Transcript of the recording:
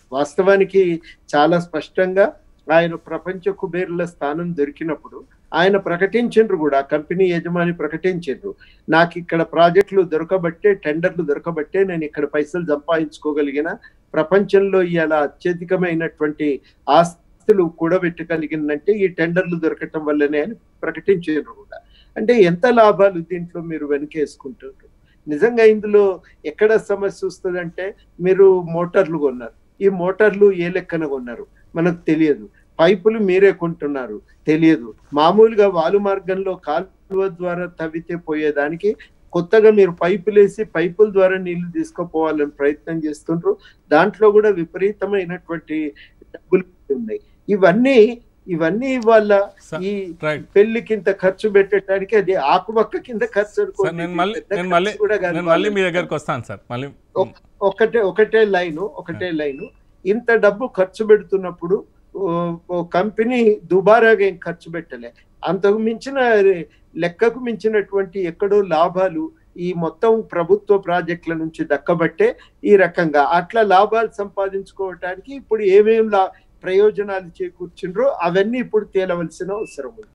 వాస్తవానికి చాలా స్పష్టంగా ఆయన ప్రపంచ కుబేరుల స్థానం దొరికినప్పుడు ఆయన ప్రకటించిండ్రు కూడా కంపెనీ యజమాని ప్రకటించిండ్రు నాకు ఇక్కడ ప్రాజెక్టులు దొరకబట్టే టెండర్లు దొరకబట్టే నేను ఇక్కడ పైసలు సంపాదించుకోగలిగిన ప్రపంచంలో ఇవాళ అత్యధికమైనటువంటి ఆస్తులు కూడబెట్టగలిగిందంటే ఈ టెండర్లు దొరకటం వల్లనే అని ప్రకటించారు కూడా అంటే ఎంత లాభాలు దీంట్లో మీరు వెనకేసుకుంటారు నిజంగా ఇందులో ఎక్కడ సమస్య వస్తుందంటే మీరు మోటార్లు కొన్నారు ఈ మోటార్లు ఏ లెక్కన కొన్నారు మనకు తెలియదు పైపులు మీరే కొంటున్నారు తెలియదు మామూలుగా వాలు మార్గంలో కాలువ ద్వారా తవ్వితే పోయేదానికి కొత్తగా మీరు పైపులు వేసి పైపుల ద్వారా నీళ్లు తీసుకుపోవాలని ప్రయత్నం చేస్తుండ్రు దాంట్లో కూడా విపరీతమైనటువంటి డబ్బులు ఉన్నాయి ఇవన్నీ ఇవన్నీ వాళ్ళ సార్, ఈ రైట్ పెళ్లి కింద ఖర్చు పెట్టడానికి అది ఆకుపక్క కింద ఖర్చు సార్ అనుకోండి. నేను మళ్ళీ పెద్ద నేను మళ్ళీ ఖర్చు కూడా కాదు నేను మళ్ళీ మీ వాళ్ళకి. దగ్గరకు వస్తాను సార్ మళ్ళీ ఒక్- ఒకటే ఒకటే లైను ఒకటే లైను ఇంత డబ్బు ఖర్చు పెడుతున్నప్పుడు ఓ- ఓ కంపెనీ దుబారాగా ఏం ఖర్చు పెట్టలే అంతకు మించిన రే- లెక్కకు మించినటువంటి ఎక్కడో లాభాలు ఈ మొత్తం ప్రభుత్వ ప్రాజెక్టుల నుంచి దక్కబట్టే ఈ రకంగా అట్లా లాభాలు సంపాదించుకోవటానికి ఇప్పుడు ఏమేం లా ప్రయోజనాలు చేకూర్చిండ్రో అవన్నీ ఇప్పుడు తేలవలసిన అవసరం ఉంది